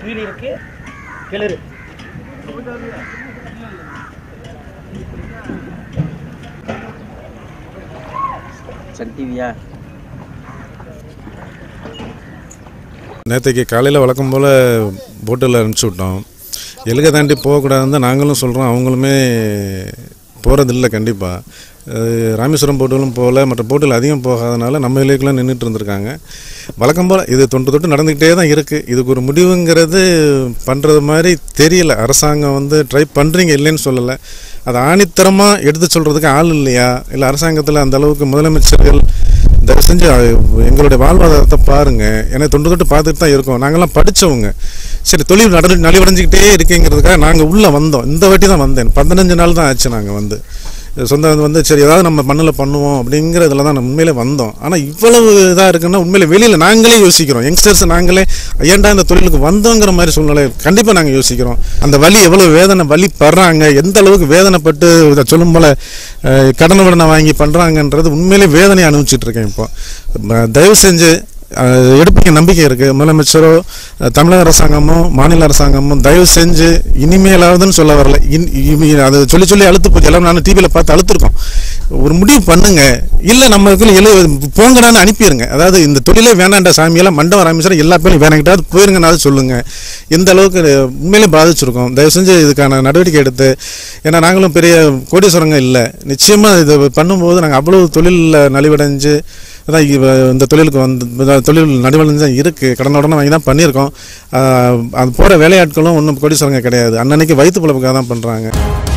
கீழே இருக்கு கிளறு சன் டிவியா நேற்றுக்கு காலையில் வழக்கம் போல் போட்டில் அனுப்பிச்சி விட்டோம் எலுகை தாண்டி போகக்கூடாதுன்னு நாங்களும் சொல்கிறோம் அவங்களுமே போகிறதில்ல கண்டிப்பாக ராமேஸ்வரம் போட்டுகளும் போகல மற்ற போட்டில் அதிகம் போகாதனால நம்ம இலைக்கெலாம் நின்றுட்டு இருந்திருக்காங்க வழக்கம் போல் இது தொன்று தொட்டு நடந்துக்கிட்டே தான் இருக்குது இதுக்கு ஒரு முடிவுங்கிறது பண்ணுறது மாதிரி தெரியல அரசாங்கம் வந்து ட்ரை பண்ணுறீங்க இல்லைன்னு சொல்லலை அதை ஆணித்தரமாக எடுத்து சொல்கிறதுக்கு ஆள் இல்லையா இல்லை அரசாங்கத்தில் அந்த அளவுக்கு முதலமைச்சர்கள் தயவு செஞ்சு அஹ், எங்களுடைய வாழ்வாதாரத்தை பாருங்க ஏன்னா தொண்டு தொட்டு பார்த்துட்டு தான் இருக்கோம் நாங்கெல்லாம் படித்தவங்க சரி தொழில் நட நலிவடைஞ்சிக்கிட்டே இருக்கேங்கிறதுக்காக நாங்கள் உள்ளே வந்தோம் இந்த வாட்டி தான் வந்தேன் பதினஞ்சு நாள் தான் ஆச்சு நாங்கள் வந்து சொந்த வந்து சரி ஏதாவது நம்ம மண்ணில் பண்ணுவோம் அப்படிங்கிற இதில் தான் நம்ம உண்மையிலே வந்தோம் ஆனால் இவ்வளவு இதாக இருக்குன்னா உண்மையிலே வெளியில் நாங்களே யோசிக்கிறோம் யங்ஸ்டர்ஸ் நாங்களே ஏன்டா இந்த தொழிலுக்கு வந்தோங்கிற மாதிரி சூழ்நிலை கண்டிப்பாக நாங்கள் யோசிக்கிறோம் அந்த வலி எவ்வளோ வேதனை வலி படுறாங்க எந்த அளவுக்கு வேதனைப்பட்டு இதை சொல்லும் போல் அஹ், கடன் உடனே வாங்கி பண்ணுறாங்கன்றது உண்மையிலே வேதனை அனுபவிச்சுட்டு இருக்கேன் இப்போ ம- தயவு செஞ்சு அஹ், எடுப்பீங்க நம்பிக்கை இருக்குது முதலமைச்சரோ அஹ், தமிழக அரசாங்கமோ மாநில அரசாங்கமோ தயவு செஞ்சு இனிமேலாவதுன்னு சொல்ல வரல இன் இனி அதை சொல்லி சொல்லி அழுத்து போச்சு எல்லாம் நான் டிவியில் பார்த்து அழுத்துருக்கோம் ஒரு முடிவு பண்ணுங்க இல்லை நம்ம இதுல எழு போங்கடான்னு அனுப்பிடுங்க அதாவது இந்த தொழிலே வேணாண்டா சாமியெல்லாம் மண்டபம் ராமேஸ்வரம் எல்லா பேரும் வேணாங்கிட்டாவது போயிருங்கனாவது சொல்லுங்க எந்த அளவுக்கு உண்மையிலே பாதிச்சிருக்கோம் தயவு செஞ்சு இதுக்கான நடவடிக்கை எடுத்து ஏன்னா நாங்களும் பெரிய கோடீஸ்வரங்க இல்லை நிச்சயமாக இது பண்ணும்போது நாங்கள் அவ்வளோ தொழிலில் நலிவடைஞ்சு அதான் இவ- இந்த தொழிலுக்கு வந்து இந்த தொழில் நடுவடைஞ்சு தான் இருக்குது கடன் உடனே வாங்கி தான் பண்ணியிருக்கோம் ஆஹ் அது போகிற வேலையாட்களும் ஒன்றும் கோடீஸ்வரங்க கிடையாது அன்னன்னைக்கு வயிற்று பிழப்புக்காக தான் பண்ணுறாங்க